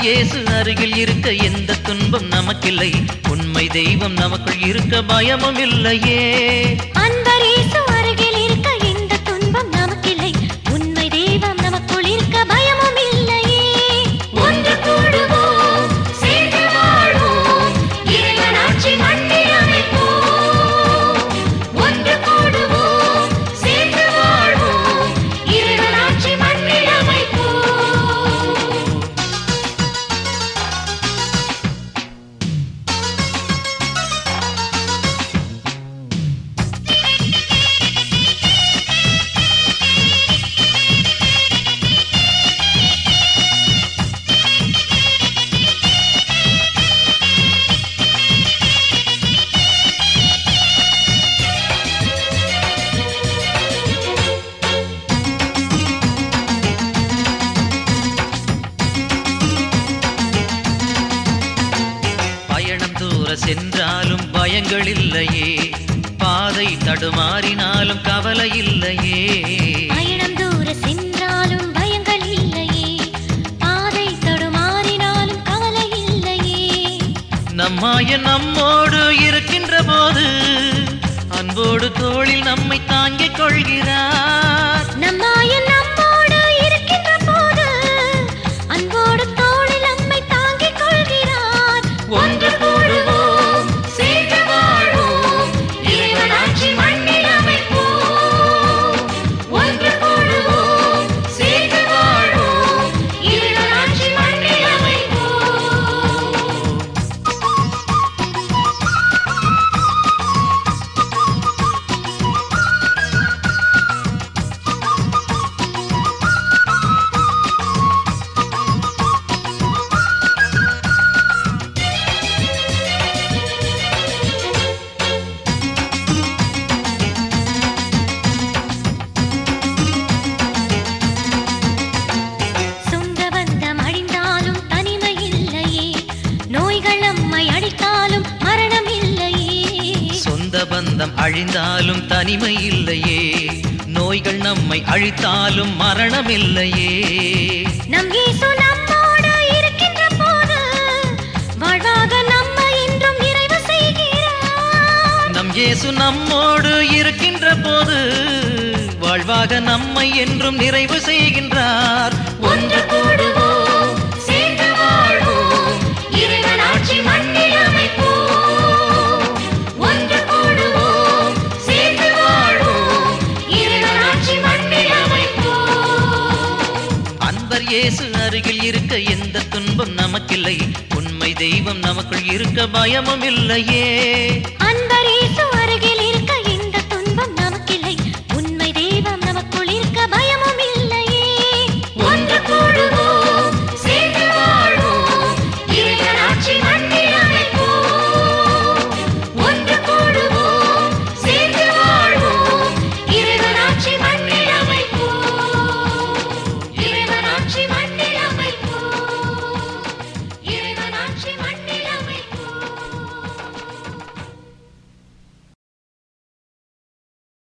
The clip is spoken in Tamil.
இயேசு அருகில் இருக்க எந்த துன்பம் நமக்கில்லை உண்மை தெய்வம் நமக்குள் இருக்க பயமும் இல்லையே அன்பர் இயேசு அருகில் இருக்க எந்த துன்பம் நமக்கில்லை உண்மை தெய்வம் நமக்குள் இருக்க பயமும் இல்லையே ஒன்று கூடுவோம் சேர்ந்து வாழ்வோம் இறைவன் ஆட்சி மண்ணில் அமைப்போம் ஒன்று கூடுவோம் சேர்ந்து வாழ்வோம் இறைவன் ஆட்சி மண்ணில் அமைப்போம் பயணம் தூர சென்றாலும் பயங்கள் இல்லையே பாதை தடுமாறினாலும் கவலை இல்லையே பயணம் தூர சென்றாலும் பயங்கள் இல்லையே பாதை தடுமாறினாலும் கவலை இல்லையே நம்மாய நம்மோடு இருக்கின்ற போது அன்போடு தோளில் நம்மை தாங்கிக் கொள்கிறார் நம்மாயன் நம்மோடு இருக்கின்ற போது அன்போடு தோளில் நம்மை தாங்கிக் கொள்கிறார் ஒன்று கூடுவோம், சேர்ந்து வாழ்வோம் இறைவன் ஆட்சி மண்ணில் அமைப்போம் ஒன்று கூடுவோம் சேர்ந்து வாழ்வோம் இறைவன் ஆட்சி மண்ணில் அமைப்போம் சொந்த பந்தம் அழிந்தாலும் தனிமை இல்லையே நோய்கள் நம்மை அடித்தாலும் மரணம் இல்லையே சொந்த பந்தம் அழிந்தாலும் தனிமை இல்லையே நோய்கள் நம்மை அழித்தாலும் மரணம் இல்லையே நம் இயேசு நம்மோடு இருக்கின்ற போது வாழ்வாக நம்மை என்றும் நிறைவு செய்கிறார் நம் இயேசு நம்மோடு இருக்கின்ற போது வாழ்வாக நம்மை என்றும் நிறைவு செய்கின்றார் ஒன்று கூடுவோம் சேர்ந்து வாழ்வோம் இறைவன் ஆட்சி மண்ணில் அமைப்போம் ஒன்று கூடுவோம் சேர்ந்து வாழ்வோம் இறைவன் ஆட்சி மண்ணில் அமைப்போம் அன்பர் இயேசு அருகில் இருக்க எந்த துன்பம் நமக்கில்லை உண்மை தெய்வம் நமக்குள் இருக்க பயமும் இல்லையே